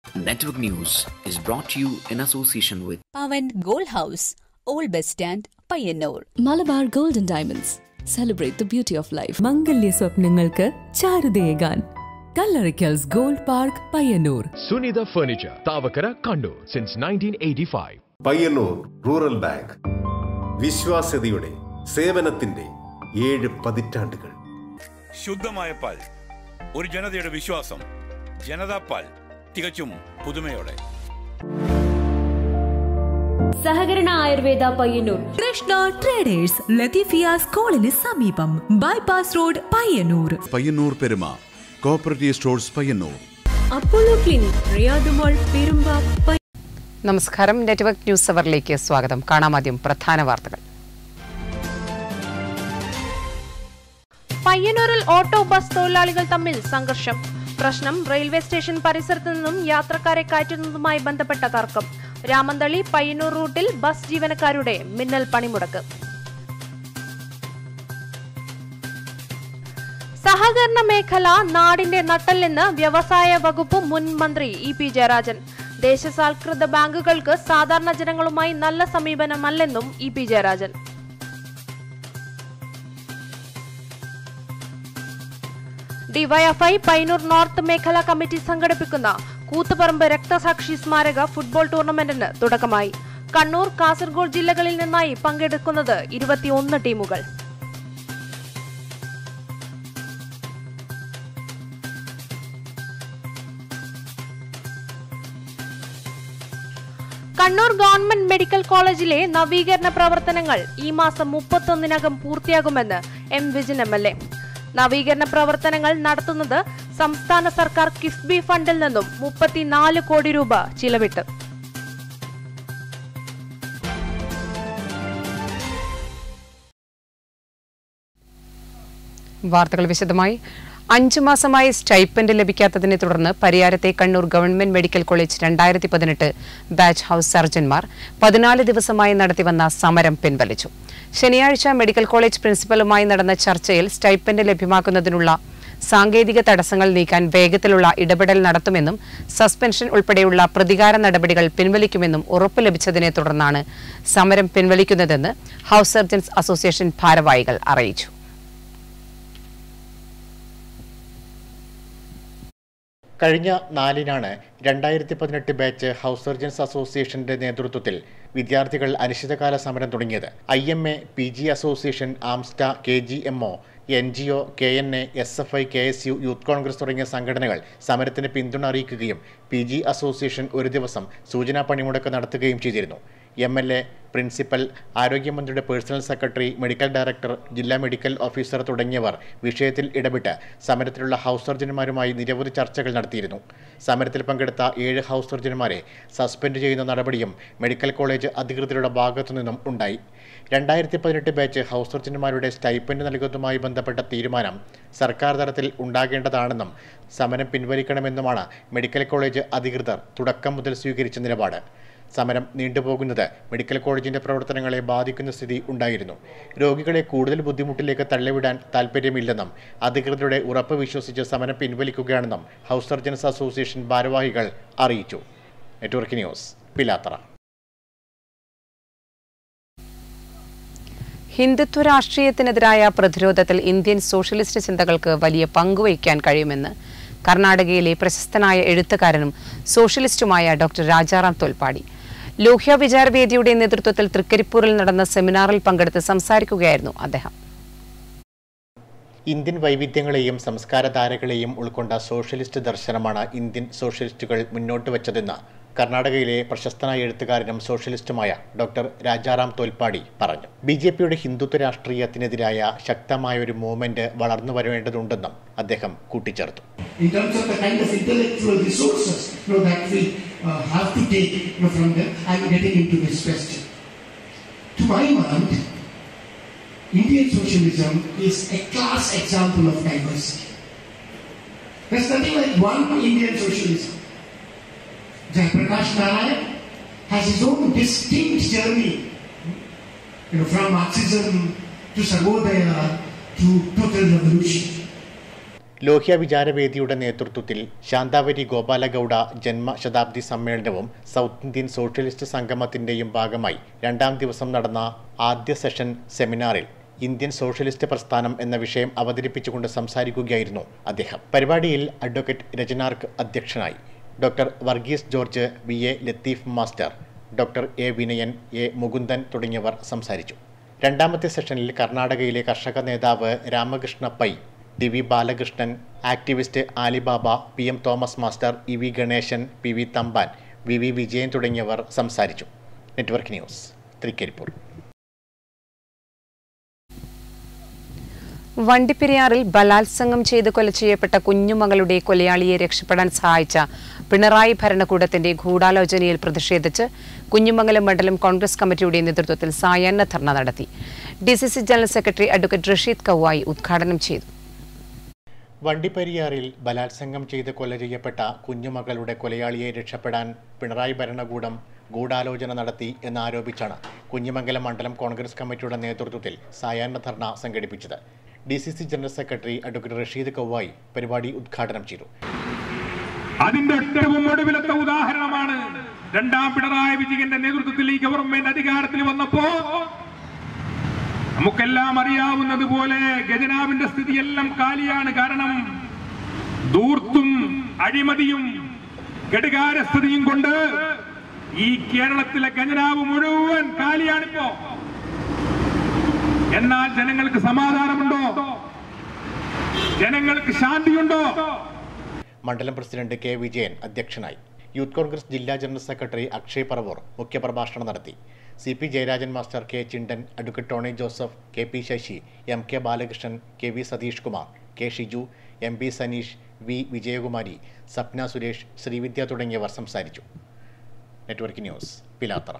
Network News is brought to you in association with Pavan gold house old bus stand Payyanur Malabar golden diamonds celebrate the beauty of life മംഗല്യ സ്വപ്നങ്ങൾക്ക് ചാരുതയേകാൻ Kallarickals gold park Payyanur Sunitha Furniture, Tavakara, Kandu, since 1985. Payyanur rural bank വിശ്വാസ്യതയുടെ സേവനത്തിന്റെ ഏഴ് പതിറ്റാണ്ടുകൾ ശുദ്ധമായ പാൽ ഒരു ജനതയുടെ വിശ്വാസം ജനതാ പാൽ തികച്ചും പുതുമയോടെ സഹകരണ ആയുർവേദ പയ്യന്നൂർ കൃഷ്ണ ട്രേഡേഴ്സ് ലത്തീഫിയ സ്കൂളിന് സമീപം bypass road Payyanur Payyanur Peruma cooperative stores Payyanur Apollo clinic റിയാദുമോൾ പെരുമ്പ നമസ്കാരം നെറ്റ്വർക്ക് ന്യൂസ് അവറിലേക്ക് സ്വാഗതം കാണാമാദ്യം പ്രധാന വാർത്തകൾ പയ്യന്നൂരിൽ ഓട്ടോ ബസ് തൊഴിലാളികൾ തമ്മിൽ സംഘർഷം പ്രശ്നം റെയിൽവേ സ്റ്റേഷൻ പരിസരത്ത് നിന്നും യാത്രക്കാരെ കയറ്റുന്നതുമായി ബന്ധപ്പെട്ട തർക്കം രാമന്തളി പയ്യന്നൂർ റൂട്ടിൽ ബസ് ജീവനക്കാരുടെ മിന്നൽ പണിമുടക്ക് സഹകരണ മേഖല നാടിന്റെ നട്ടല്ലെന്ന് വ്യവസായ വകുപ്പ് മുൻ മന്ത്രി ഇ പി ജയരാജൻ ദേശസാൽകൃത ബാങ്കുകൾക്ക് സാധാരണ ജനങ്ങളുമായി നല്ല സമീപനമല്ലെന്നും E P Jayarajan DYFI Painur north മേഖലാ കമ്മിറ്റി സംഘടിപ്പിക്കുന്ന കൂത്തുപറമ്പ് രക്തസാക്ഷി സ്മാരക ഫുട്ബോൾ ടൂർണമെന്റിന് തുടക്കമായി കണ്ണൂർ കാസർഗോഡ് ജില്ലകളിൽ നിന്നായി പങ്കെടുക്കുന്നത് ഇരുപത്തിയൊന്ന് ടീമുകൾ കണ്ണൂർ ഗവൺമെന്റ് മെഡിക്കൽ കോളേജിലെ നവീകരണ പ്രവർത്തനങ്ങൾ ഈ മാസം മുപ്പത്തൊന്നിനകം പൂർത്തിയാകുമെന്ന് M Vijin M L A നവീകരണ പ്രവർത്തനങ്ങൾ നടത്തുന്നത് സംസ്ഥാന സർക്കാർ കിഫ്ബി ഫണ്ടിൽ നിന്നും മുപ്പത്തിനാല് കോടി രൂപ ചിലവിട്ട് വാർത്തകൾ വിശദമായി അഞ്ചു മാസമായി സ്റ്റൈപ്പൻഡ് ലഭിക്കാത്തതിനെ തുടർന്ന് പരിയാരത്തെ കണ്ണൂർ ഗവൺമെന്റ് മെഡിക്കൽ കോളേജ് രണ്ടായിരത്തി പതിനെട്ട് ബാച്ച് ഹൌസ് സർജൻമാർ പതിനാല് ദിവസമായി നടത്തിവന്ന സമരം പിൻവലിച്ചു ശനിയാഴ്ച മെഡിക്കൽ കോളേജ് പ്രിൻസിപ്പലുമായി നടന്ന ചർച്ചയിൽ സ്റ്റൈപ്പൻഡ് ലഭ്യമാക്കുന്നതിനുള്ള സാങ്കേതിക തടസ്സങ്ങൾ നീക്കാൻ വേഗത്തിലുള്ള ഇടപെടൽ നടത്തുമെന്നും സസ്പെൻഷൻ ഉൾപ്പെടെയുള്ള പ്രതികാര നടപടികൾ പിൻവലിക്കുമെന്നും ഉറപ്പ് ലഭിച്ചതിനെ തുടർന്നാണ് സമരം പിൻവലിക്കുന്നതെന്ന് ഹൌസ് സർജൻസ് അസോസിയേഷൻ ഭാരവാഹികൾ അറിയിച്ചു കഴിഞ്ഞ നാലിനാണ് രണ്ടായിരത്തി പതിനെട്ട് ബാച്ച് ഹൗസ് സർജൻസ് അസോസിയേഷന്റെ നേതൃത്വത്തിൽ വിദ്യാർത്ഥികൾ അനിശ്ചിതകാല സമരം തുടങ്ങിയത് I M A P G association ആംസ്റ്റ K G M O N G O K N A S F I K S U youth congress തുടങ്ങിയ സംഘടനകൾ സമരത്തിന് പിന്തുണ അറിയിക്കുകയും പി ജി അസോസിയേഷൻ ഒരു ദിവസം സൂചനാ പണിമുടക്ക് നടത്തുകയും ചെയ്തിരുന്നു എം എൽ എ പ്രിൻസിപ്പൽ ആരോഗ്യമന്ത്രിയുടെ പേഴ്സണൽ സെക്രട്ടറി മെഡിക്കൽ ഡയറക്ടർ ജില്ലാ മെഡിക്കൽ ഓഫീസർ തുടങ്ങിയവർ വിഷയത്തിൽ ഇടപെട്ട് സമരത്തിലുള്ള ഹൗസ് സർജന്മാരുമായി നിരവധി ചർച്ചകൾ നടത്തിയിരുന്നു സമരത്തിൽ പങ്കെടുത്ത ഏഴ് ഹൗസ് സർജന്മാരെ സസ്പെൻഡ് ചെയ്യുന്ന നടപടിയും മെഡിക്കൽ കോളേജ് അധികൃതരുടെ ഭാഗത്തു നിന്നും ഉണ്ടായി രണ്ടായിരത്തി പതിനെട്ട് ബാച്ച് ഹൗസ് സർജന്മാരുടെ സ്റ്റൈപ്പൻഡ് നൽകുന്നതുമായി ബന്ധപ്പെട്ട തീരുമാനം സർക്കാർ തലത്തിൽ ഉണ്ടാകേണ്ടതാണെന്നും സമരം പിൻവലിക്കണമെന്നുമാണ് മെഡിക്കൽ കോളേജ് അധികൃതർ തുടക്കം മുതൽ സ്വീകരിച്ച നിലപാട് സമരം നീണ്ടുപോകുന്നത് മെഡിക്കൽ കോളേജിന്റെ പ്രവർത്തനങ്ങളെ ബാധിക്കുന്ന സ്ഥിതി ഉണ്ടായിരുന്നു രോഗികളെ കൂടുതൽ ബുദ്ധിമുട്ടിലേക്ക് തള്ളിവിടാൻ താൽപ്പര്യമില്ലെന്നും അധികൃതരുടെ ഉറപ്പ് വിശ്വസിച്ച് സമരം പിൻവലിക്കുകയാണെന്നും ഹൗസ് സർജൻസ് അസോസിയേഷൻ ഭാരവാഹികൾ അറിയിച്ചു നെറ്റ്വർക്ക് ന്യൂസ് പിലാത്തറ ഹിന്ദുത്വ രാഷ്ട്രീയത്തിനെതിരായ പ്രതിരോധത്തിൽ ഇന്ത്യൻ സോഷ്യലിസ്റ്റ് ചിന്തകൾക്ക് വലിയ പങ്കുവയ്ക്കാൻ കഴിയുമെന്ന് കർണാടകയിലെ പ്രശസ്തനായ എഴുത്തുകാരനും സോഷ്യലിസ്റ്റുമായ ഡോക്ടർ രാജാറാം തോൽപ്പാടി ലോഹ്യ വിചാരവേദിയുടെ നേതൃത്വത്തിൽ തൃക്കരിപ്പൂരിൽ നടന്ന സെമിനാറിൽ പങ്കെടുത്ത് സംസാരിക്കുകയായിരുന്നു അദ്ദേഹം ഇന്ത്യൻ വൈവിധ്യങ്ങളെയും സംസ്കാരധാരകളെയും ഉൾക്കൊണ്ട സോഷ്യലിസ്റ്റ് ദർശനമാണ് ഇന്ത്യൻ സോഷ്യലിസ്റ്റുകൾ മുന്നോട്ട് വച്ചതെന്ന് കർണാടകയിലെ പ്രശസ്തനായ എഴുത്തുകാരനും സോഷ്യലിസ്റ്റുമായ ഡോക്ടർ രാജാറാം തോൽപ്പാടി പറഞ്ഞു ബി ജെ പിയുടെ ഹിന്ദുത്വ രാഷ്ട്രീയത്തിനെതിരായ ശക്തമായ ഒരു മൂവ്മെന്റ് വളർന്നു വരേണ്ടതുണ്ടെന്നും അദ്ദേഹം കൂട്ടിച്ചേർത്തു in terms of the kind of intellectual resources you know, that we uh, have to take you know, from them. I'm getting into this question. To my mind, Indian socialism is a class example of diversity. There's nothing like one Indian socialism. Jayaprakash Narayan has his own distinct journey, you know, from Marxism to Sarvodaya to total revolution. Lohia വിചാരവേദിയുടെ നേതൃത്വത്തിൽ ശാന്താവരി ഗോപാലഗൌഡ ജന്മശതാബ്ദി സമ്മേളനവും south Indian socialist സംഗമത്തിന്റെയും ഭാഗമായി രണ്ടാം ദിവസം നടന്ന ആദ്യ session സെമിനാറിൽ ഇന്ത്യൻ സോഷ്യലിസ്റ്റ് പ്രസ്ഥാനം എന്ന വിഷയം അവതരിപ്പിച്ചുകൊണ്ട് സംസാരിക്കുകയായിരുന്നു അദ്ദേഹം പരിപാടിയിൽ അഡ്വക്കേറ്റ് രചനാർക്ക് അധ്യക്ഷനായി doctor Varghese George V A Latheef master doctor A Vinayan A Mukundan തുടങ്ങിയവർ സംസാരിച്ചു രണ്ടാമത്തെ സെഷനിൽ കർണാടകയിലെ കർഷക നേതാവ് Ramakrishna Pai T V Balakrishnan activist ആലിബാബ P M Thomas master E V Ganesan P V Thampan V V Vijayan തുടങ്ങിയവർ സംസാരിച്ചു നെറ്റ്വർക്ക് ന്യൂസ് തൃക്കരിപ്പൂർ വണ്ടിപ്പെരിയാറിൽ ബലാത്സംഗം ചെയ്ത് കൊല ചെയ്യപ്പെട്ട കുഞ്ഞുമകളുടെ കൊലയാളിയെ രക്ഷപ്പെടാൻ സഹായിച്ച പിണറായി ഭരണകൂടത്തിന്റെ ഗൂഢാലോചനയിൽ പ്രതിഷേധിച്ച് കുഞ്ഞുമംഗലം മണ്ഡലം കോൺഗ്രസ് കമ്മിറ്റിയുടെ നേതൃത്വത്തിൽ സായാഹ്ന ധർണ നടത്തി D C C general secretary advocate Rasheed കവായി ഉദ്ഘാടനം ചെയ്തു വണ്ടിപ്പെരിയാറിൽ ബലാത്സംഗം ചെയ്ത് കൊല ചെയ്യപ്പെട്ട കുഞ്ഞുമകളുടെ കൊലയാളിയെ രക്ഷപ്പെടാൻ പിണറായി ഭരണകൂടം ഗൂഢാലോചന നടത്തി എന്നാരോപിച്ചാണ് കുഞ്ഞിമംഗലം മണ്ഡലം കോൺഗ്രസ് കമ്മിറ്റിയുടെ നേതൃത്വത്തിൽ സായാഹ്ന ധർണ സംഘടിപ്പിച്ചത് D C C general secretary advocate Rasheed കവായി പരിപാടി ഉദ്ഘാടനം ചെയ്തു അതിന്റെ ഏറ്റവും ഒടുവിലത്തെ ഉദാഹരണമാണ് രണ്ടാം പിണറായി വിജയന്റെ നേതൃത്വത്തിൽ ഈ ഗവൺമെന്റ് അധികാരത്തിൽ വന്നപ്പോ നമുക്കെല്ലാം അറിയാവുന്നത് പോലെ ഗജനാവിന്റെ സ്ഥിതിയെല്ലാം കാലിയാണ് കാരണം ദൂർത്തും അഴിമതിയും ഘടുകാരസ്ഥിതിയും കൊണ്ട് ഈ കേരളത്തിലെ ഖജനാവ് മുഴുവൻ കാലിയാണിപ്പോ എന്നാൽ ജനങ്ങൾക്ക് സമാധാനമുണ്ടോ ജനങ്ങൾക്ക് ശാന്തിയുണ്ടോ മണ്ഡലം പ്രസിഡന്റ് കെ വിജയൻ അധ്യക്ഷനായി യൂത്ത് കോൺഗ്രസ് ജില്ലാ ജനറൽ സെക്രട്ടറി അക്ഷയ് പറവൂർ മുഖ്യപ്രഭാഷണം നടത്തി C P Jayarajan master K Chindan advocate Tony Joseph K P Sasi M K Balakrishnan K V Satheesh Kumar K Shiju M P Saneesh V Vijayakumari Sapna Suresh Sreevidya തുടങ്ങിയവർ സംസാരിച്ചു നെറ്റ്വർക്ക് ന്യൂസ് പിലാത്തറ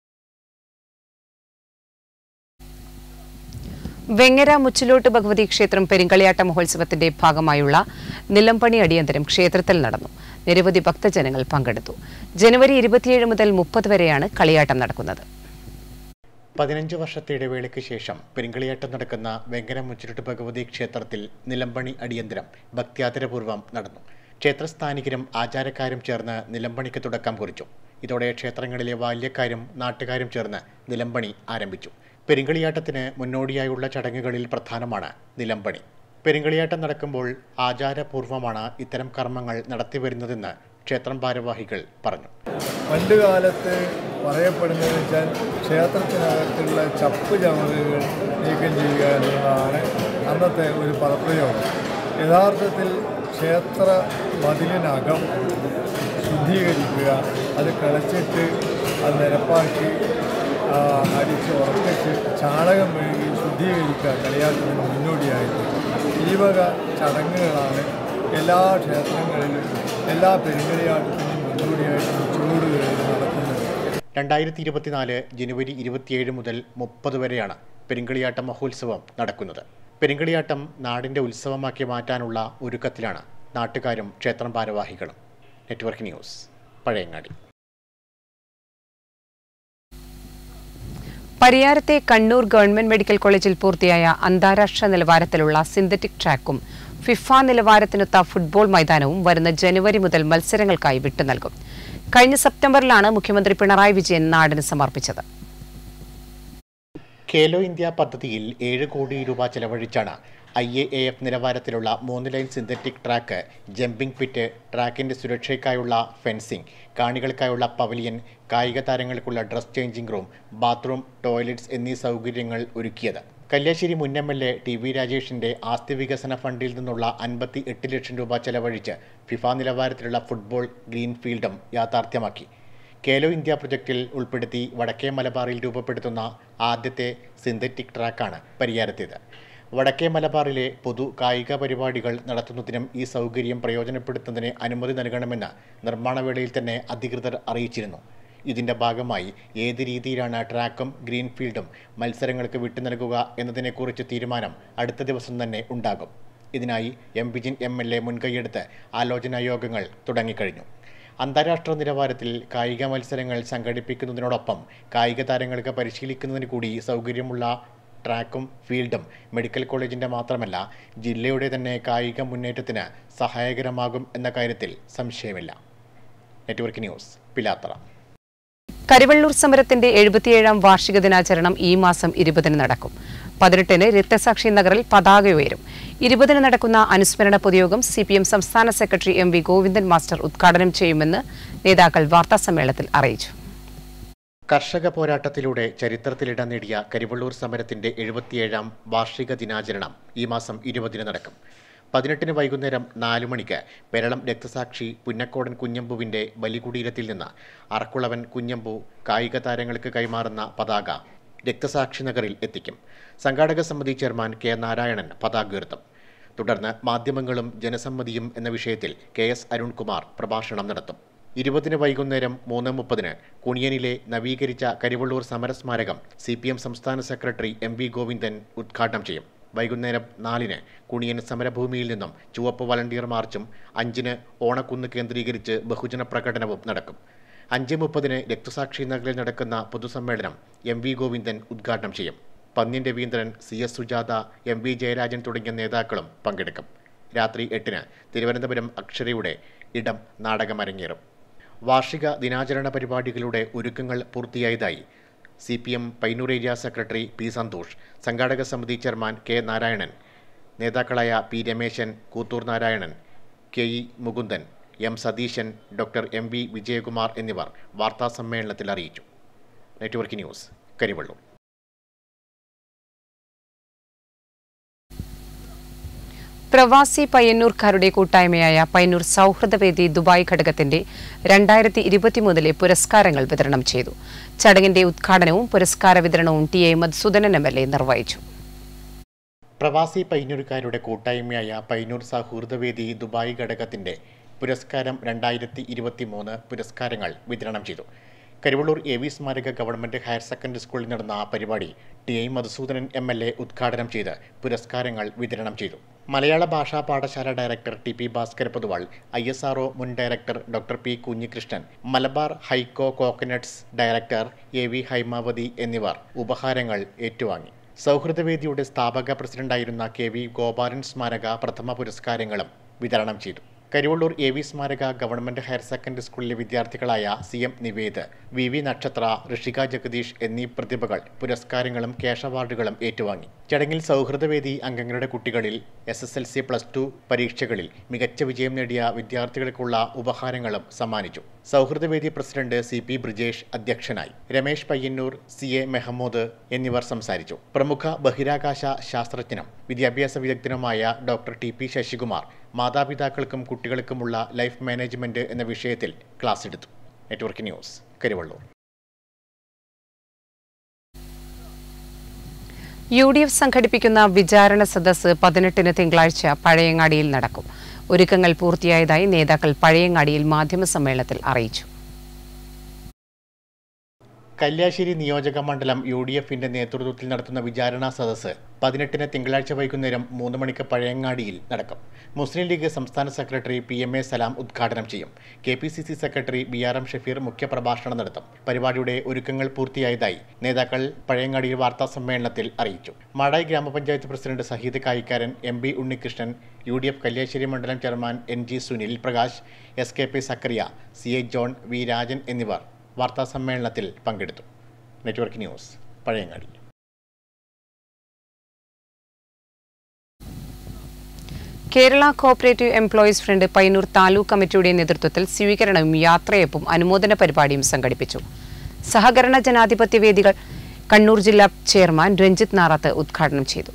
വെങ്ങര മുച്ചിലോട്ട് ഭഗവതി ക്ഷേത്രം പെരിങ്കളിയാട്ട മഹോത്സവത്തിന്റെ ഭാഗമായുള്ള നിലംപണി അടിയന്തരം ക്ഷേത്രത്തിൽ നടന്നു നിരവധി ഭക്തജനങ്ങൾ പങ്കെടുത്തു ജനുവരി ഇരുപത്തിയേഴ് മുതൽ മുപ്പത് വരെയാണ് കളിയാട്ടം നടക്കുന്നത് പതിനഞ്ച് വർഷത്തെ ഇടവേളയ്ക്ക് ശേഷം പെരിങ്കളിയാട്ടം നടക്കുന്ന വെങ്കര മുച്ചിരുട്ട് ഭഗവതി ക്ഷേത്രത്തിൽ നിലമ്പണി അടിയന്തരം ഭക്ത്യാദരപൂർവ്വം നടന്നു ക്ഷേത്രസ്ഥാനികരും ആചാരക്കാരും ചേർന്ന് നിലമ്പണിക്ക് തുടക്കം കുറിച്ചു ഇതോടെ ക്ഷേത്രങ്ങളിലെ ബാല്യക്കാരും നാട്ടുകാരും ചേർന്ന് നിലമ്പണി ആരംഭിച്ചു പെരിങ്കളിയാട്ടത്തിന് മുന്നോടിയായുള്ള ചടങ്ങുകളിൽ പ്രധാനമാണ് നിലമ്പണി പെരിങ്കളിയാട്ടം നടക്കുമ്പോൾ ആചാരപൂർവ്വമാണ് ഇത്തരം കർമ്മങ്ങൾ നടത്തിവരുന്നതെന്ന് ക്ഷേത്രം ഭാരവാഹികൾ പറഞ്ഞു പണ്ട് കാലത്ത് പറയപ്പെടുന്നത് വെച്ചാൽ ക്ഷേത്രത്തിനകത്തുള്ള ചപ്പ് ചവറുകൾ നീക്കം ചെയ്യുക എന്നുള്ളതാണ് അന്നത്തെ ഒരു പദപ്രയോഗം യഥാർത്ഥത്തിൽ ക്ഷേത്ര മതിലിനകം ശുദ്ധീകരിക്കുക അത് കിളച്ചിട്ട് അത് നിരപ്പാക്കി ആ, അടിച്ച് ഉറപ്പിച്ച് ചാണകം മെഴുകി ശുദ്ധീകരിക്കുക കളിയാട്ടത്തിന് മുന്നോടിയായിട്ട് ഈ വക ചടങ്ങുകളാണ് എല്ലാ ക്ഷേത്രങ്ങളിലും എല്ലാ പെരുങ്കളിയാട്ടത്തിനും മുന്നോടിയായിട്ട് ചൂടുകളിൽ നടക്കുന്നത് രണ്ടായിരത്തി ഇരുപത്തിനാല് ജനുവരി ഇരുപത്തിയേഴ് മുതൽ മുപ്പത് വരെയാണ് പെരിങ്കളിയാട്ട മഹോത്സവം നടക്കുന്നത് പെരിങ്കളിയാട്ടം നാടിൻ്റെ ഉത്സവമാക്കി മാറ്റാനുള്ള ഒരുക്കത്തിലാണ് നാട്ടുകാരും ക്ഷേത്രം ഭാരവാഹികളും നെറ്റ്വർക്ക് ന്യൂസ് പഴയങ്ങാടി പരിയാരത്തെ കണ്ണൂർ ഗവൺമെന്റ് മെഡിക്കൽ കോളേജിൽ പൂർത്തിയായ അന്താരാഷ്ട്ര നിലവാരത്തിലുള്ള സിന്തറ്റിക് ട്രാക്കും ഫിഫ നിലവാരത്തിനൊത്ത ഫുട്ബോൾ മൈതാനവും വരുന്ന ജനുവരി മുതൽ മത്സരങ്ങൾക്കായി വിട്ടു നൽകും കഴിഞ്ഞ സെപ്റ്റംബറിലാണ് മുഖ്യമന്ത്രി പിണറായി വിജയൻ നാടിന് സമർപ്പിച്ചത് ഖേലോ ഇന്ത്യ പദ്ധതിയിൽ ഏഴ് കോടി രൂപ ചെലവഴിച്ചാണ് ഐ എ എ എഫ് നിലവാരത്തിലുള്ള മൂന്ന് line synthetic track jumping pit ട്രാക്കിന്റെ സുരക്ഷയ്ക്കായുള്ള ഫെൻസിംഗ് കാണികൾക്കായുള്ള പവലിയൻ കായിക താരങ്ങൾക്കുള്ള dress changing room bathroom toilets എന്നീ സൗകര്യങ്ങൾ ഒരുക്കിയത് കല്യാശ്ശേരി മുൻ M L A T V രാജേഷിന്റെ ആസ്തി വികസന ഫണ്ടിൽ നിന്നുള്ള അൻപത്തി എട്ട് ലക്ഷം രൂപ ചെലവഴിച്ച് ഫിഫ നിലവാരത്തിലുള്ള ഫുട്ബോൾ ഗ്രീൻ ഫീൽഡും യാഥാർത്ഥ്യമാക്കി കേലോ ഇന്ത്യ പ്രൊജക്റ്റിൽ ഉൾപ്പെടുത്തി വടക്കേ മലബാറിൽ രൂപപ്പെടുത്തുന്ന ആദ്യത്തെ സിന്തറ്റിക് ട്രാക്കാണ് പരിയാരത്തേത് വടക്കേ മലബാറിലെ പൊതു കായിക പരിപാടികൾ നടത്തുന്നതിനും ഈ സൗകര്യം പ്രയോജനപ്പെടുത്തുന്നതിന് അനുമതി നൽകണമെന്ന് നിർമ്മാണവേളയിൽ തന്നെ അധികൃതർ അറിയിച്ചിരുന്നു ഇതിന്റെ ഭാഗമായി ഏത് രീതിയിലാണ് ട്രാക്കും ഗ്രീൻ ഫീൽഡും മത്സരങ്ങൾക്ക് വിട്ടു നൽകുക എന്നതിനെക്കുറിച്ച് തീരുമാനം അടുത്ത ദിവസം തന്നെ ഉണ്ടാകും ഇതിനായി M Vijin M L A മുൻകൈയെടുത്ത് ആലോചനാ യോഗങ്ങൾ തുടങ്ങിക്കഴിഞ്ഞു അന്താരാഷ്ട്ര നിലവാരത്തിൽ കായിക മത്സരങ്ങൾ സംഘടിപ്പിക്കുന്നതിനോടൊപ്പം കായിക താരങ്ങൾക്ക് പരിശീലിക്കുന്നതിന് കൂടി സൗകര്യമുള്ള ട്രാക്കും ഫീൽഡും മെഡിക്കൽ കോളേജിന്റെ മാത്രമല്ല ജില്ലയുടെ തന്നെ കായിക മുന്നേറ്റത്തിന് സഹായകരമാകും എന്ന കാര്യത്തിൽ സംശയമില്ല നെറ്റ്വർക്ക് ന്യൂസ് പിലാത്തറ കരിവള്ളൂർ സമരത്തിന്റെ എഴുപത്തിയേഴാം വാർഷിക ദിനാചരണം ഈ മാസം ഇരുപതിന് നടക്കും പതിനെട്ടിന് രക്തസാക്ഷി നഗറിൽ പതാക ഉയരും ഇരുപതിന് നടക്കുന്ന അനുസ്മരണ പൊതുയോഗം സി പി എം സംസ്ഥാന സെക്രട്ടറി എം വി ഗോവിന്ദൻ മാസ്റ്റർ ഉദ്ഘാടനം ചെയ്യുമെന്ന് നേതാക്കൾ വാർത്താസമ്മേളനത്തിൽ അറിയിച്ചു കർഷക പോരാട്ടത്തിലൂടെ ചരിത്രത്തിലിടം നേടിയ കരിവള്ളൂർ സമരത്തിന്റെ എഴുപത്തിയേഴാം വാർഷിക ദിനാചരണം ഈ മാസം ഇരുപതിന് നടക്കും പതിനെട്ടിന് വൈകുന്നേരം നാലു മണിക്ക് പെരളം രക്തസാക്ഷി പുന്നക്കോടൻ കുഞ്ഞമ്പുവിന്റെ ബലികുടീരത്തിൽ നിന്ന് അറക്കുളവൻ കുഞ്ഞമ്പു കായിക താരങ്ങൾക്ക് കൈമാറുന്ന പതാക രക്തസാക്ഷി നഗറിൽ എത്തിക്കും സംഘാടക സമിതി ചെയർമാൻ കെ നാരായണൻ പതാക ഉയർത്തും തുടർന്ന് മാധ്യമങ്ങളും ജനസമ്മതിയും എന്ന വിഷയത്തിൽ കെ എസ് അരുൺകുമാർ പ്രഭാഷണം നടത്തും ഇരുപതിന് വൈകുന്നേരം മൂന്ന് മുപ്പതിന് കുണിയനിലെ നവീകരിച്ച കരിവള്ളൂർ സമരസ്മാരകം സി പി എം സംസ്ഥാന സെക്രട്ടറി എം വി ഗോവിന്ദൻ ഉദ്ഘാടനം ചെയ്യും വൈകുന്നേരം നാലിന് കുണിയൻ സമരഭൂമിയിൽ നിന്നും ചുവപ്പ് വളണ്ടിയർ മാർച്ചും അഞ്ചിന് ഓണക്കുന്ന് കേന്ദ്രീകരിച്ച് ബഹുജന പ്രകടനവും നടക്കും അഞ്ച് മുപ്പതിന് രക്തസാക്ഷി നഗറിൽ നടക്കുന്ന പൊതുസമ്മേളനം എം വി ഗോവിന്ദൻ ഉദ്ഘാടനം ചെയ്യും Pannyan Raveendran C S Sujatha M V Jayarajan തുടങ്ങിയ നേതാക്കളും പങ്കെടുക്കും രാത്രി എട്ടിന് തിരുവനന്തപുരം അക്ഷരയുടെ ഇടം നാടകം അരങ്ങേറും വാർഷിക ദിനാചരണ പരിപാടികളുടെ ഒരുക്കങ്ങൾ പൂർത്തിയായതായി C P M Painur area secretary P Santhosh സംഘാടക സമിതി ചെയർമാൻ കെ നാരായണൻ നേതാക്കളായ P Rameshan Koothur Narayanan K E Mukundan M Satheesan doctor M V Vijayakumar എന്നിവർ വാർത്താസമ്മേളനത്തിൽ അറിയിച്ചു നെറ്റ്വർക്ക് ന്യൂസ് കരിവള്ളൂർ പ്രവാസി പയ്യന്നൂർക്കാരുടെ കൂട്ടായ്മയായ പയ്യന്നൂർ സൗഹൃദവേദി ദുബായ് ഘടകത്തിന്റെ രണ്ടായിരത്തി ഇരുപത്തിമൂന്നിലെ പുരസ്കാരങ്ങൾ വിതരണം ചെയ്തു ചടങ്ങിന്റെ ഉദ്ഘാടനവും പുരസ്കാര വിതരണവും T A Madhusoodanan M L A നിർവഹിച്ചു പ്രവാസി പൈനൂരുകാരുടെ കൂട്ടായ്മയായ പൈനൂർ സൗഹൃദവേദി ദുബായ് ഘടകത്തിന്റെ പുരസ്കാരം രണ്ടായിരത്തി ഇരുപത്തി മൂന്ന് പുരസ്കാരങ്ങൾ വിതരണം ചെയ്തു കരുവള്ളൂർ എ വി സ്മാരക ഗവൺമെന്റ് ഹയർ സെക്കൻഡറി സ്കൂളിൽ നടന്ന പരിപാടി T I Madhusoodanan M L A ഉദ്ഘാടനം ചെയ്ത് പുരസ്കാരങ്ങൾ വിതരണം ചെയ്തു Malayala Bhasha Pathashala director T P Bhaskara Poduval I S R മുൻ director doctor P Kunhikrishnan Malabar ഹൈക്കോ coconuts director A V Haimavathi എന്നിവർ ഉപഹാരങ്ങൾ ഏറ്റുവാങ്ങി സൗഹൃദവേദിയുടെ സ്ഥാപക പ്രസിഡന്റായിരുന്ന കെ വി ഗോപാലൻ സ്മാരക പ്രഥമ പുരസ്കാരങ്ങളും വിതരണം ചെയ്തു കരിവള്ളൂർ എ വി സ്മാരക ഗവൺമെന്റ് ഹയർ സെക്കൻഡറി സ്കൂളിലെ വിദ്യാർത്ഥികളായ C M Nived V V Nakshatra Rishika Jagdish എന്നീ പ്രതിഭകൾ പുരസ്കാരങ്ങളും ക്യാഷ് അവാർഡുകളും ഏറ്റുവാങ്ങി ചടങ്ങിൽ സൗഹൃദവേദി അംഗങ്ങളുടെ കുട്ടികളിൽ S S L C plus two പരീക്ഷകളിൽ മികച്ച വിജയം നേടിയ വിദ്യാർത്ഥികൾക്കുള്ള ഉപഹാരങ്ങളും സമ്മാനിച്ചു സൗഹൃദവേദി പ്രസിഡന്റ് സി പി ബ്രിജേഷ് അധ്യക്ഷനായി രമേശ് പയ്യന്നൂർ സി എ മെഹമ്മൂദ് എന്നിവർ സംസാരിച്ചു പ്രമുഖ ബഹിരാകാശ ശാസ്ത്രജ്ഞനും വിദ്യാഭ്യാസ വിദഗ്ധനുമായ ഡോക്ടർ ടി പി ശശികുമാർ മാതാപിതാക്കൾക്കും കുട്ടികൾക്കുമുള്ള ലൈഫ് മാനേജ്മെന്റ് എന്ന വിഷയത്തിൽ ക്ലാസ് എടുത്തു network news Karivellur U D F സംഘടിപ്പിക്കുന്ന വിചാരണ സദസ്സ് പതിനെട്ടിന് തിങ്കളാഴ്ച പഴയങ്ങാടിയിൽ നടക്കും ഒരുക്കങ്ങൾ പൂർത്തിയായതായി നേതാക്കൾ പഴയങ്ങാടിയിൽ മാധ്യമസമ്മേളനത്തിൽ അറിയിച്ചു കല്യാശ്ശേരി നിയോജക മണ്ഡലം യു ഡി എഫിന്റെ നേതൃത്വത്തിൽ നടത്തുന്ന വിചാരണാ സദസ്സ് പതിനെട്ടിന് തിങ്കളാഴ്ച വൈകുന്നേരം മൂന്ന് മണിക്ക് പഴയങ്ങാടിയിൽ നടക്കും മുസ്ലിം ലീഗ് സംസ്ഥാന secretary P M A Salam ഉദ്ഘാടനം ചെയ്യും K P C C secretary B R M Shafeer മുഖ്യപ്രഭാഷണം നടത്തും പരിപാടിയുടെ ഒരുക്കങ്ങൾ പൂർത്തിയായതായി നേതാക്കൾ പഴയങ്ങാടിയിൽ വാർത്താ സമ്മേളനത്തിൽ അറിയിച്ചു മാടായി ഗ്രാമപഞ്ചായത്ത് president Saheed Kayikkaran M B Unnikrishnan U D F Kalliasseri മണ്ഡലം chairman N G Sunil Prakash S K P Sakkariya C A John V Rajan എന്നിവർ വാർത്താ സമ്മേളനത്തിൽ പങ്കെടുത്തു network news Pazhayangadi Kerala cooperative employees front Payyannur taluk കമ്മിറ്റിയുടെ നേതൃത്വത്തിൽ സ്വീകരണവും യാത്രയപ്പും അനുമോദന പരിപാടിയും സംഘടിപ്പിച്ചു സഹകരണ ജനാധിപത്യ വേദികൾ കണ്ണൂർ ജില്ലാ ചെയർമാൻ രഞ്ജിത്ത് നാറാത്ത് ഉദ്ഘാടനം ചെയ്തു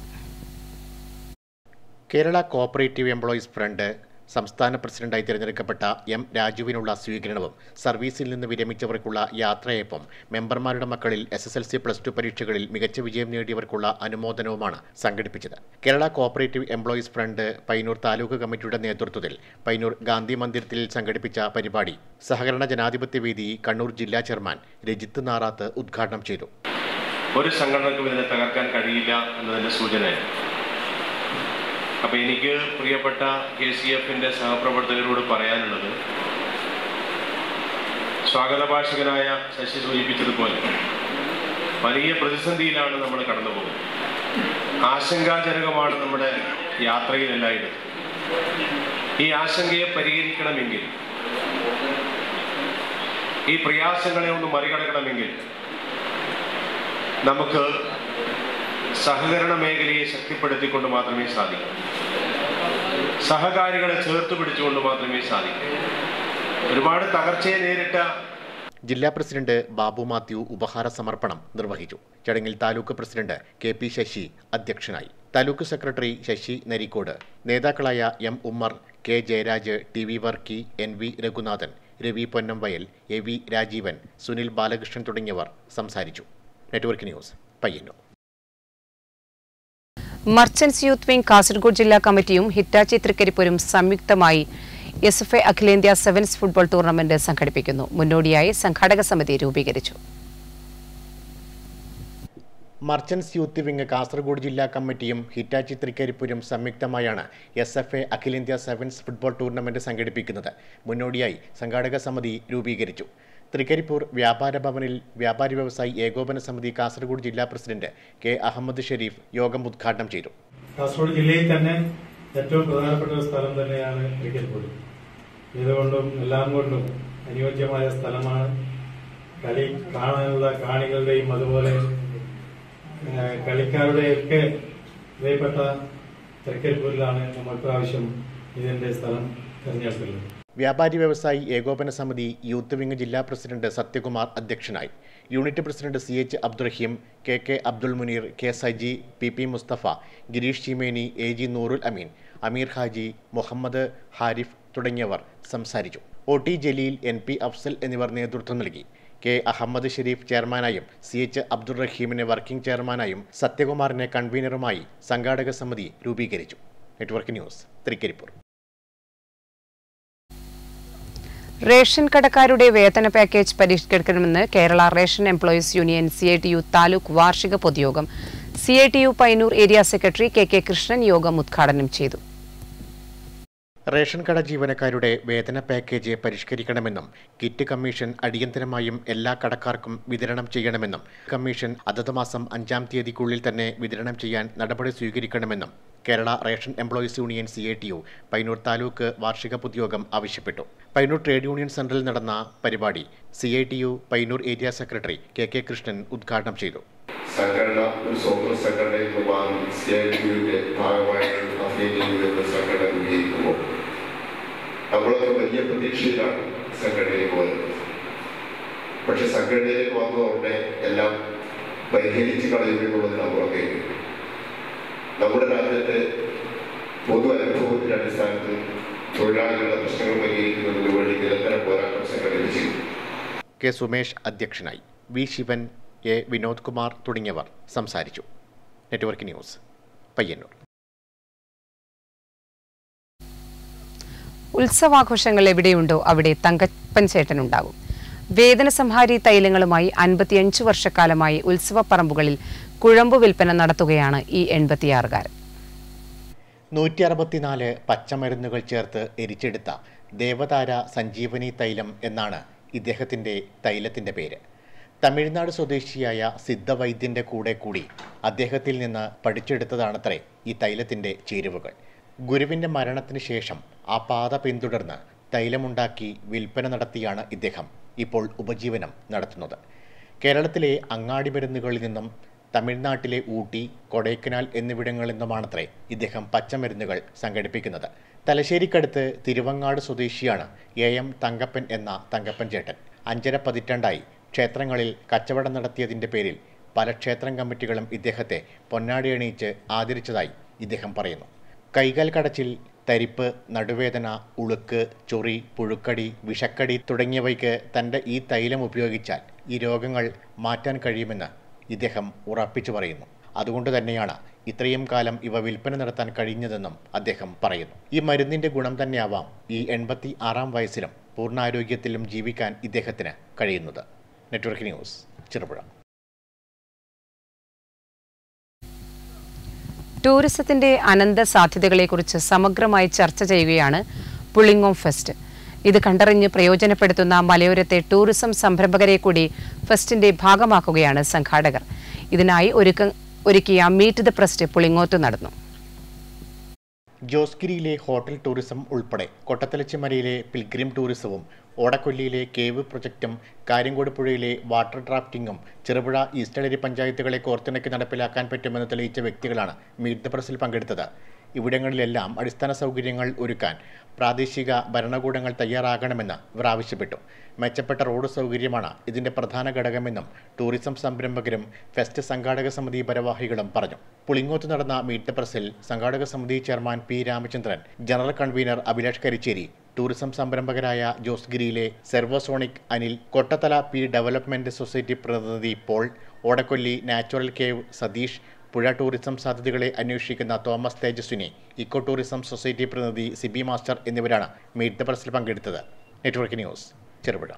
കേരള കോഓപ്പറേറ്റീവ് എംപ്ലോയീസ് ഫ്രണ്ട് സംസ്ഥാന പ്രസിഡന്റായി തിരഞ്ഞെടുക്കപ്പെട്ട എം രാജുവിനുള്ള സ്വീകരണവും സർവീസിൽ നിന്ന് വിരമിച്ചവർക്കുള്ള യാത്രയപ്പും മെമ്പർമാരുടെ മക്കളിൽ S S L C plus two പരീക്ഷകളിൽ മികച്ച വിജയം നേടിയവർക്കുള്ള അനുമോദനവുമാണ് സംഘടിപ്പിച്ചത് Kerala cooperative employees front Payyannur taluk കമ്മിറ്റിയുടെ നേതൃത്വത്തിൽ പൈനൂർ ഗാന്ധി മന്ദിരത്തിൽ സംഘടിപ്പിച്ച പരിപാടി സഹകരണ ജനാധിപത്യ വേദി കണ്ണൂർ ജില്ലാ ചെയർമാൻ രജിത്ത് നാറാത്ത് ഉദ്ഘാടനം ചെയ്തു ഒരു സംഘടനക്കും ഇതിനെ തകർക്കാൻ കഴിയില്ല എന്നതിൻ്റെ സൂചനയാണ് അപ്പോൾ എനിക്ക് പ്രിയപ്പെട്ട കെ സി എഫിൻ്റെ സഹപ്രവർത്തകരോട് പറയാനുള്ളത് സ്വാഗത ഭാഷകനായ ശശി സൂചിപ്പിച്ചതുപോലെ വലിയ പ്രതിസന്ധിയിലാണ് നമ്മൾ കടന്നു പോകുന്നത് ആശങ്കാജനകമാണ് നമ്മുടെ യാത്രയിലെല്ലായിടും ഈ ആശങ്കയെ പരിഹരിക്കണമെങ്കിൽ ഈ പ്രയാസങ്ങളെ ഒന്ന് മറികടക്കണമെങ്കിൽ നമുക്ക് സഹകരണ മേഖലയെ ശക്തിപ്പെടുത്തിക്കൊണ്ട് മാത്രമേ സാധിക്കൂ സഹകാരികളെ ചേർത്ത് പിടിച്ചുകൊണ്ട് മാത്രമേ സാധിക്കൂ ഒരുപാട് തകർച്ചയെ നേരിട്ട ജില്ലാ പ്രസിഡന്റ് ബാബു മാത്യു ഉപഹാര സമർപ്പണം നിർവഹിച്ചു ചടങ്ങിൽ taluk president K P Sasi അധ്യക്ഷനായി താലൂക്ക് സെക്രട്ടറി ശശി നരിക്കോട് നേതാക്കളായ M Ummer K Jayaraj T V Varkey N V Raghunathan Ravi Ponnamvayal A V Rajeevan Sunil Balakrishnan തുടങ്ങിയവർ സംസാരിച്ചു network news Payyannur merchants youth wing Kasaragod ജില്ലാ കമ്മിറ്റിയും ഹിറ്റാച്ചി തൃക്കരിപ്പൂരും സംയുക്തമായി എസ് എഫ് എ അഖിലേന്ത്യാ സെവൻസ് ഫുട്ബോൾ ടൂർണമെന്റ് സംഘടിപ്പിക്കുന്നു മുന്നോടിയായി സംഘാടക സമിതി രൂപീകരിച്ചു മർച്ചന്റ്സ് യൂത്ത് വിംഗ് കാസർഗോഡ് ജില്ലാ കമ്മിറ്റിയും ഹിറ്റാച്ചി തൃക്കരിപ്പൂരും സംയുക്തമായാണ് എസ് എഫ് എ അഖിലേന്ത്യാ സെവൻസ് ഫുട്ബോൾ ടൂർണമെന്റ് സംഘടിപ്പിക്കുന്നത് മുന്നോടിയായി സംഘാടക സമിതി രൂപീകരിച്ചു തൃക്കരിപ്പൂർ വ്യാപാര ഭവനിൽ വ്യാപാരി വ്യവസായി ഏകോപന സമിതി കാസർഗോഡ് ജില്ലാ പ്രസിഡന്റ് കെ അഹമ്മദ് ഷെരീഫ് യോഗം ഉദ്ഘാടനം ചെയ്തു കാസർഗോഡ് ജില്ലയിൽ തന്നെ ഏറ്റവും പ്രധാനപ്പെട്ട ഒരു സ്ഥലം തന്നെയാണ് ക്രിക്കറ്റ് ഇതുകൊണ്ടും എല്ലാം കൊണ്ടും അനുയോജ്യമായ സ്ഥലമാണ് കളി കാണാനുള്ള കാണികളുടെയും അതുപോലെ ഏഹ്, കളിക്കാരുടെയൊക്കെ പ്രിയപ്പെട്ട തൃക്കരിപ്പൂരിലാണ് നമ്മൾ ഇപ്രാവശ്യം ഇതിന്റെ സ്ഥലം തിരഞ്ഞെടുത്തുള്ളത് വ്യാപാരി വ്യവസായി ഏകോപന സമിതി യൂത്ത് വിംഗ് ജില്ലാ പ്രസിഡന്റ് സത്യകുമാർ അധ്യക്ഷനായി unit president C H Abdurahim K K Abdul Muneer K Saji P P Musthafa Gireesh Cheemeni A G Noorul Ameen Ameer Haji Muhammad Harif തുടങ്ങിയവർ സംസാരിച്ചു O T Jaleel N P Afsal എന്നിവർ നേതൃത്വം നൽകി കെ അഹമ്മദ് ഷെരീഫ് ചെയർമാനായും സി എച്ച് അബ്ദുൾ റഹീമിനെ വർക്കിംഗ് ചെയർമാനായും സത്യകുമാറിനെ കൺവീനറുമായി സംഘാടക സമിതി രൂപീകരിച്ചു നെറ്റ്വർക്ക് ന്യൂസ് തൃക്കരിപ്പൂർ റേഷൻ കടക്കാരുടെ വേതന പാക്കേജ് പരിഷ്കരിക്കണമെന്ന് Kerala ration employees union C I T U taluk വാർഷിക പൊതുയോഗം C I T U Payyannur area secretary K K Krishnan യോഗം ഉദ്ഘാടനം ചെയ്തു റേഷൻ കട ജീവനക്കാരുടെ വേതന പാക്കേജ് പരിഷ്കരിക്കണമെന്നും കിറ്റ് കമ്മീഷൻ അടിയന്തരമായും എല്ലാ കടക്കാർക്കും വിതരണം ചെയ്യണമെന്നും കമ്മീഷൻ അതത് മാസം അഞ്ചാം തീയതിക്കുള്ളിൽ തന്നെ വിതരണം ചെയ്യാൻ നടപടി സ്വീകരിക്കണമെന്നും Kerala ration employees union C A T U Payyannur taluk വാർഷിക പൊതുയോഗം ആവശ്യപ്പെട്ടു പൈനൂർ ട്രേഡ് യൂണിയൻ സെന്ററിൽ നടന്ന പരിപാടി C I T U Payyannur area secretary K K Krishnan ഉദ്ഘാടനം ചെയ്തു സംഘടന ഒരു സ്വന്തം സംഘടനയിൽ നിന്ന് വാങ്ങി സി ഐ ടിയുടെ ഭാഗമായിട്ട് അഫിലിയേറ്റ് എന്ന സംഘടന രൂപീകരിക്കുമ്പോൾ നമ്മളൊക്കെ വലിയ പ്രതീക്ഷയിലാണ് സംഘടനയിലേക്ക് വരുന്നത് പക്ഷെ സംഘടനയിലേക്ക് വന്നതോടെ എല്ലാം പരിഹരിച്ച് കളയുമെന്നുള്ളത് നമ്മളൊക്കെ നമ്മുടെ രാജ്യത്തെ പൊതു അനുഭവത്തിന്റെ അടിസ്ഥാനത്തിൽ തൊഴിലാളികളുടെ പ്രശ്നങ്ങൾ പരിഹരിക്കുന്നതിന് വേണ്ടി നിരന്തരം പോരാട്ടം സംഘടിപ്പിച്ചിരുന്നു കെ സുമേഷ് അധ്യക്ഷനായി വി ശിവൻ എ വിനോദ് കുമാർ തുടങ്ങിയവർ സംസാരിച്ചു നെറ്റ്വർക്ക് ന്യൂസ് പയ്യന്നൂർ ഉത്സവാഘോഷങ്ങൾ എവിടെയുണ്ടോ അവിടെ തങ്കപ്പൻ ചേട്ടനുണ്ടാകും വേദന സംഹാരി തൈലങ്ങളുമായി അൻപത്തിയഞ്ച് വർഷക്കാലമായി ഉത്സവപ്പറമ്പുകളിൽ കുഴമ്പ് വിൽപ്പന നടത്തുകയാണ് ഈ എൺപത്തിയാറുകാരൻ നൂറ്റി അറുപത്തിനാല് പച്ചമരുന്നുകൾ ചേർത്ത് എരിച്ചെടുത്ത ദേവതാര സഞ്ജീവനി തൈലം എന്നാണ് ഇദ്ദേഹത്തിൻ്റെ തൈലത്തിൻ്റെ പേര് തമിഴ്നാട് സ്വദേശിയായ സിദ്ധവൈദ്യൻ്റെ കൂടെ കൂടി അദ്ദേഹത്തിൽ നിന്ന് പഠിച്ചെടുത്തതാണത്രേ ഈ തൈലത്തിൻ്റെ ചേരുവകൾ ഗുരുവിൻ്റെ മരണത്തിന് ശേഷം ആ പാത പിന്തുടർന്ന് തൈലമുണ്ടാക്കി വിൽപ്പന നടത്തിയാണ് ഇദ്ദേഹം ഇപ്പോൾ ഉപജീവനം നടത്തുന്നത് കേരളത്തിലെ അങ്ങാടി മരുന്നുകളിൽ നിന്നും തമിഴ്നാട്ടിലെ ഊട്ടി കൊടൈക്കനാൽ എന്നിവിടങ്ങളിൽ നിന്നുമാണത്രേ ഇദ്ദേഹം പച്ചമരുന്നുകൾ സംഘടിപ്പിക്കുന്നത് തലശ്ശേരിക്കടുത്ത് തിരുവങ്ങാട് സ്വദേശിയാണ് എ എം തങ്കപ്പൻ എന്ന തങ്കപ്പൻ ചേട്ടൻ അഞ്ചര പതിറ്റാണ്ടായി ക്ഷേത്രങ്ങളിൽ കച്ചവടം നടത്തിയതിൻ്റെ പേരിൽ പല ക്ഷേത്രം കമ്മിറ്റികളും ഇദ്ദേഹത്തെ പൊന്നാടി അണിയിച്ച് ആദരിച്ചതായി ഇദ്ദേഹം പറയുന്നു കൈകാൽ കടച്ചിൽ തരിപ്പ് നടുവേദന ഉളുക്ക് ചൊറി പുഴുക്കടി വിഷക്കടി തുടങ്ങിയവയ്ക്ക് തൻ്റെ ഈ തൈലം ഉപയോഗിച്ചാൽ ഈ രോഗങ്ങൾ മാറ്റാൻ കഴിയുമെന്ന് ഇദ്ദേഹം ഉറപ്പിച്ചു പറയുന്നു അതുകൊണ്ട് തന്നെയാണ് ഇത്രയും കാലം ഇവ വിൽപ്പന നടത്താൻ കഴിഞ്ഞതെന്നും അദ്ദേഹം പറയുന്നു ഈ മരുന്നിന്റെ ഗുണം തന്നെയാവാം ഈ എൺപത്തി ആറാം വയസ്സിലും പൂർണ്ണാരോഗ്യത്തിലും ജീവിക്കാൻ ഇദ്ദേഹത്തിന് കഴിയുന്നത് നെറ്റ്വർക്ക് ന്യൂസ് ചെറുപുഴ ടൂറിസത്തിന്റെ അനന്ത സാധ്യതകളെക്കുറിച്ച് സമഗ്രമായി ചർച്ച ചെയ്യുകയാണ് പുളിങ്ങോം ഫെസ്റ്റ് ഇത് കണ്ടറിഞ്ഞ് പ്രയോജനപ്പെടുത്തുന്ന മലയോരത്തെ ടൂറിസം സംരംഭകരെ കൂടി ഫെസ്റ്റിന്റെ ഭാഗമാക്കുകയാണ് സംഘാടകർ ഇതിനായി ഒരുക്ക ഒരുക്കിയ മീറ്റ് ദ പ്രസ്റ്റ് പുളിങ്ങോത്ത് നടന്നു ജോസ്ഗിരിയിലെ ഹോട്ടൽ ടൂറിസം ഉൾപ്പെടെ കൊട്ടത്തലച്ചിമലയിലെ പിൽഗ്രിം ടൂറിസവും ഓടക്കൊല്ലിയിലെ കേവ് പ്രൊജക്റ്റും കാര്യങ്കോട് പുഴയിലെ വാട്ടർ ഡ്രാഫ്റ്റിംഗും ചെറുപുഴ ഈസ്റ്റളരി പഞ്ചായത്തുകളെ കോർത്തിണക്കി നടപ്പിലാക്കാൻ പറ്റുമെന്ന് തെളിയിച്ച വ്യക്തികളാണ് മീറ്റ് ദ പ്രസിൽ പങ്കെടുത്തത് ഇവിടങ്ങളിലെല്ലാം അടിസ്ഥാന സൗകര്യങ്ങൾ ഒരുക്കാൻ പ്രാദേശിക ഭരണകൂടങ്ങൾ തയ്യാറാകണമെന്ന് ഇവർ ആവശ്യപ്പെട്ടു മെച്ചപ്പെട്ട റോഡ് സൗകര്യമാണ് ഇതിന്റെ പ്രധാന ഘടകമെന്നും ടൂറിസം സംരംഭകരും ഫെസ്റ്റ് സംഘാടക സമിതി ഭാരവാഹികളും പറഞ്ഞു പുളിങ്ങോത്ത് നടന്ന മീറ്റ് പ്രസിൽ സംഘാടക സമിതി chairman P Ramachandran general convener Abhilash Karichery tourism സംരംഭകരായ ജോസ്ഗിരിയിലെ സെർവോസോണിക് Anil Kottathala P development society പ്രതിനിധി Paul Odakkolli natural cave Satheesh പുഴ ടൂറിസം സാധ്യതകളെ അന്വേഷിക്കുന്ന Thomas Thejaswini eco tourism society പ്രതിനിധി സിബി മാസ്റ്റർ എന്നിവരാണ് മീറ്റ് ദ പ്രസിൽ പങ്കെടുത്തത് നെറ്റ്വർക്ക് ന്യൂസ് ചെറുപുഴ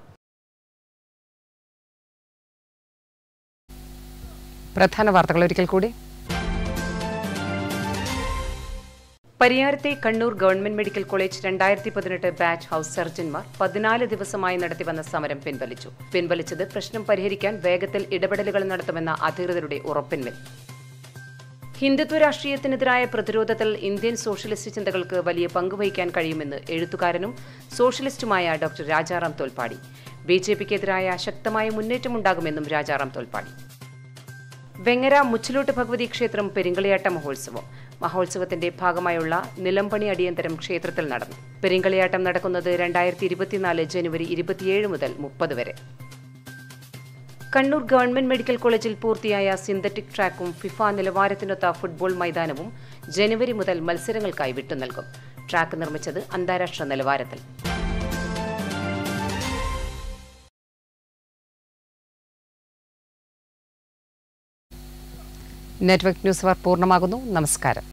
പ്രധാന വാർത്തകൾ ഒരിക്കൽ കൂടി പരിയാരത്തെ കണ്ണൂർ ഗവൺമെന്റ് മെഡിക്കൽ കോളേജ് രണ്ടായിരത്തി പതിനെട്ട് ബാച്ച് ഹൌസ് സർജൻമാർ പതിനാല് ദിവസമായി നടത്തിവന്ന സമരം പിൻവലിച്ചു പിൻവലിച്ചത് പ്രശ്നം പരിഹരിക്കാൻ വേഗത്തിൽ ഇടപെടലുകൾ നടത്തുമെന്ന അധികൃതരുടെ ഉറപ്പിന്മേൽ ഹിന്ദുത്വ രാഷ്ട്രീയത്തിനെതിരായ പ്രതിരോധത്തിൽ ഇന്ത്യൻ സോഷ്യലിസ്റ്റ് ചിന്തകൾക്ക് വലിയ പങ്കുവഹിക്കാൻ കഴിയുമെന്ന് എഴുത്തുകാരനും സോഷ്യലിസ്റ്റുമായ doctor Rajaram Tholpady B J പിക്കെതിരായ ശക്തമായ മുന്നേറ്റമുണ്ടാകുമെന്നും രാജാറാം തോൽപ്പാടി വെങ്ങര മുച്ചിലോട്ട് ഭഗവതി ക്ഷേത്രം പെരിങ്കളിയാട്ട മഹോത്സവം മഹോത്സവത്തിന്റെ ഭാഗമായുള്ള നിലമ്പണി അടിയന്തരം ക്ഷേത്രത്തിൽ നടന്നു പെരിങ്കളിയാട്ടം നടക്കുന്നത് രണ്ടായിരത്തി ഇരുപത്തിനാല് ജനുവരി ഇരുപത്തിയേഴ് മുതൽ മുപ്പത് വരെ കണ്ണൂർ ഗവൺമെന്റ് മെഡിക്കൽ കോളേജിൽ പൂർത്തിയായ സിന്തറ്റിക് ട്രാക്കും ഫിഫ നിലവാരത്തിനൊത്ത ഫുട്ബോൾ മൈതാനവും ജനുവരി മുതൽ മത്സരങ്ങൾക്കായി വിട്ടുനൽകും ട്രാക്ക് നിർമ്മിച്ചത് അന്താരാഷ്ട്ര നിലവാരത്തിൽ നെറ്റ്വർക്ക് ന്യൂസ് അവർ പൂർണ്ണമാകുന്നു നമസ്കാരം